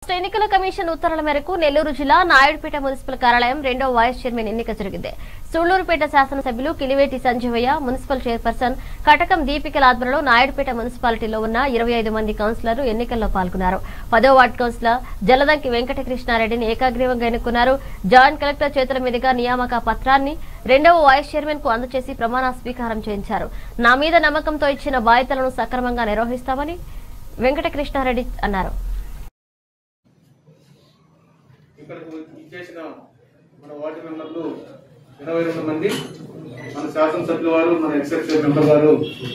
రాష్ట్ర ఎన్నికల కమిషన్ ఉత్తర్వుల మేరకు నెల్లూరు జిల్లా నాయుడుపేట మున్సిపల్ కార్యాలయం రెండో వైస్ చైర్మన్ ఎన్నిక జరిగింది సూళ్లూరుపేట శాసనసభ్యులు కిలివేటి సంజీవయ్య మున్సిపల్ చైర్పర్సన్ కటకం దీపికల ఆధ్వర్యంలో నాయుడుపేట మున్సిపాలిటీలో ఉన్న ఇరవై ఐదు మంది కౌన్సిలర్లు ఎన్నికల్లో పాల్గొన్నారు పదో వార్డు కౌన్సిలర్ జలదంకి వెంకటకృష్ణారెడ్డిని ఏకాగ్రీవంగా ఎన్నుకున్నారు జాయింట్ కలెక్టర్ చేతుల మీదుగా నియామక పత్రాన్ని రెండవ వైస్ చైర్మన్ కు అందజేసి ప్రమాణ స్వీకారం చేయించారు నా మీద నమ్మకంతో ఇచ్చిన బాధ్యతలను సక్రమంగా నిర్వహిస్తామని వెంకటకృష్ణారెడ్డి అన్నారు ఇక్కడికి ఇచ్చేసిన మన వార్డు మెంబర్లు ఇరవై రెండు మంది మన శాసనసభ్యుల వారు మన ఎక్సెక్టివ్ మెంబర్ గారు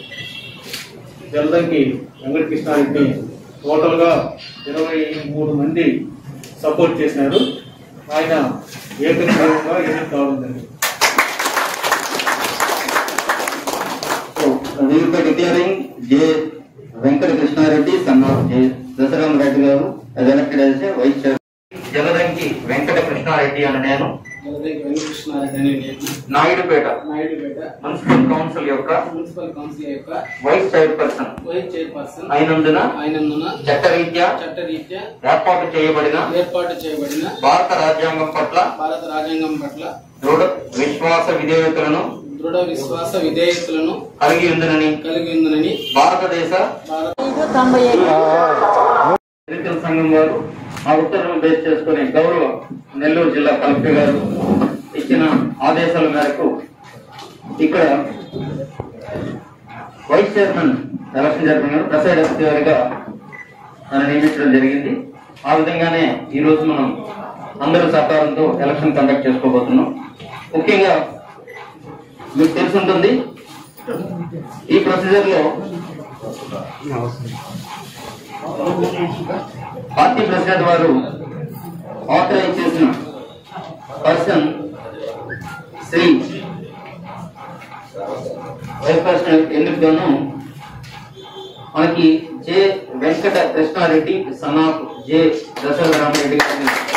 జలదంకి వెంకటకృష్ణారెడ్డి టోటల్గా ఇరవై మూడు మంది సపోర్ట్ చేసినారు ఆయన ఏకగ్రీవంగా ఎన్నిక కావడం జరిగింది So, we will be declaring J. Venkat Krishnareddy, son of J. Dasaram Reddy గారు as elected as a vice chair. Jaladanki Venkata Krishna Reddy అని నేను జలదేవి వెంకటకృష్ణారెడ్డి అనే నేను నాయుడుపేట నాయుడుపేట మున్సిపల్ కౌన్సిల్ యొక్క మున్సిపల్ కౌన్సిల్ యొక్క వైస్ చైర్పర్సన్ వైస్ చైర్పర్సన్ అయినందున అయినందున చట్టరీత్యా చట్టరీత్యా ఏర్పాటు చేయబడిన ఏర్పాటు చేయబడిన భారత రాజ్యాంగం పట్ల భారత రాజ్యాంగం పట్ల దృఢ విశ్వాస విధేయతలను దృఢ విశ్వాస విధేయతలను కలిగి ఉందనని కలిగి ఉందని భారతదేశ భారత ఎన్నికల సంఘం వారు ఆ ఉత్తర్వులను బేస్ చేసుకుని గౌరవ నెల్లూరు జిల్లా కలెక్టర్ గారు ఇచ్చిన ఆదేశాల మేరకు ఇక్కడ వైస్ చైర్మన్ ఎలక్షన్ జరిపిన ప్రసైడ్ గారిగా నన్ను నియమించడం జరిగింది ఆ విధంగానే ఈ రోజు మనం అందరి సహకారంతో ఎలక్షన్ కండక్ట్ చేసుకోబోతున్నాం ముఖ్యంగా మీకు తెలుసుంటుంది ఈ ప్రొసీజర్ లో పార్టీ ప్రెసిడెంట్ వారు ఆథరైజ్ చేసిన పర్సన్ శ్రీ వైస్ ప్రెసిడెంట్ ఎన్నికను మనకి J Venkata Krishnareddy son of J Dasaratha Ramareddy గారిని